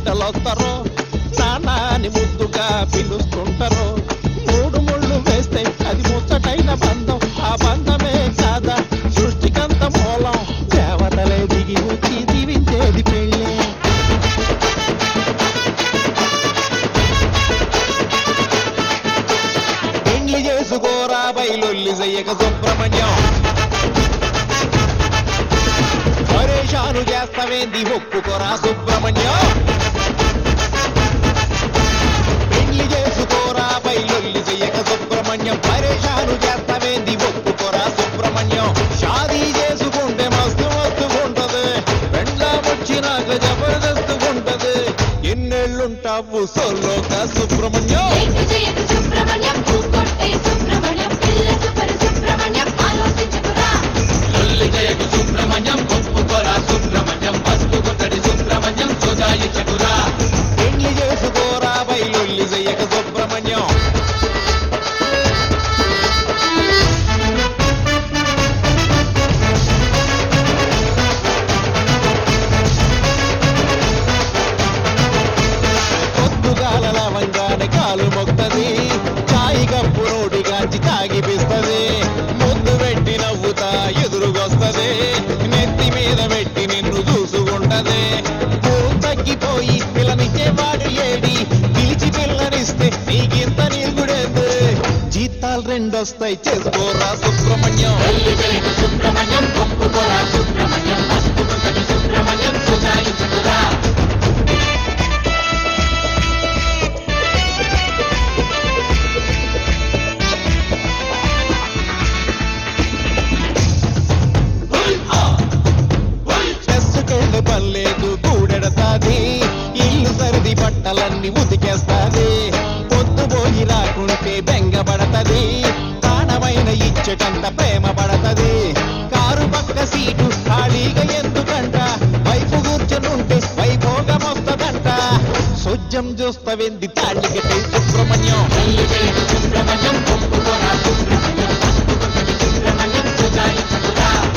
బిడ్డలొస్తారో నానాని ముద్దుగా పిలుస్తుంటారు మూడు ముళ్ళు వేస్తే అది ముచ్చటైన బంధం ఆ బంధమే కాదా సృష్టికంత మూలం దేవతలే దిగి వచ్చి దీవించేది పెళ్ళే పెళ్లి చేసుకోరా బయలొల్లి చెయ్యక సుబ్రహ్మణ్యం పరేషాను చేస్తావేంది ఒప్పుకోరా సుబ్రహ్మణ్యం పెళ్లి చేసుకోరా బయలొల్లి చెయ్యక సుబ్రహ్మణ్యం పరేషాను చేస్తావేంది ఒప్పుకోరా సుబ్రహ్మణ్యం షాదీ చేసుకుంటే మస్తు మస్తు ఉంటది పెండ్లా వచ్చినాక జబర్దస్తు ఉంటది ఎన్నెళ్ళుంటావు సొల్లోక సుబ్రహ్మణ్యం ఏక జయక సుబ్రహ్మణ్యం పూకొట్టే సుబ్రహ్మణ్యం పిల్ల సుపరి సుబ్రహ్మణ్యం ఆలోచించుకురా లొల్లి జయకు సుబ్రహ్మణ్యం ఒప్పుకోరా సుబ్రహ్మణ్యం పసుపు కొట్టడి సుబ్రహ్మణ్యం సుజాయించకురా పెళ్లి చేసుకోరా బయలొల్లి చెయ్యక సుబ్రహ్మణ్యం పొద్దుగాల లవంగానే కాలు మొక్తది చాయి కప్పు నోటిగాంచి తాగిపిస్తది ముద్దు పెట్టి నవ్వుతా ఎదురుగొస్తది నెత్తి మీద పెట్టి నిన్ను చూసుకుంటది ఊరు తగ్గిపోయి పిల్లనిచ్చేవాడు ఏడి పిలిచి పిల్లనిస్తే నీకింత నీగుడేంది జీతాలు రెండొస్తాయి చేసుకోరా సుబ్రహ్మణ్యం లొల్లి జయకు సుబ్రహ్మణ్యం ఒప్పుకోరా సుబ్రహ్మణ్యం పసుపు కొట్టడి సుబ్రహ్మణ్యం సుజాయించకురా చేసుకెళ్ళి పర్లేదు కూడెడతాది ఇల్లు సరిది బట్టలన్నీ ఉతికేస్తాది పొద్దుపోయి రాకుంటే బెంగపడతది ప్రాణమైన ఇచ్చటంత ప్రేమ పడతది కారు పక్క సీటు ఖాళీగా ఎందుకంట వైపు కూర్చొనుంటే వైభోగం వస్తదంట సొజ్జం చూస్తవింది తాళి కట్టే సుబ్రహ్మణ్యం లొల్లి జయకు సుబ్రహ్మణ్యం ఒప్పుకోరా సుబ్రహ్మణ్యం పసుపు కొట్టడి సుబ్రహ్మణ్యం సుజాయించకురా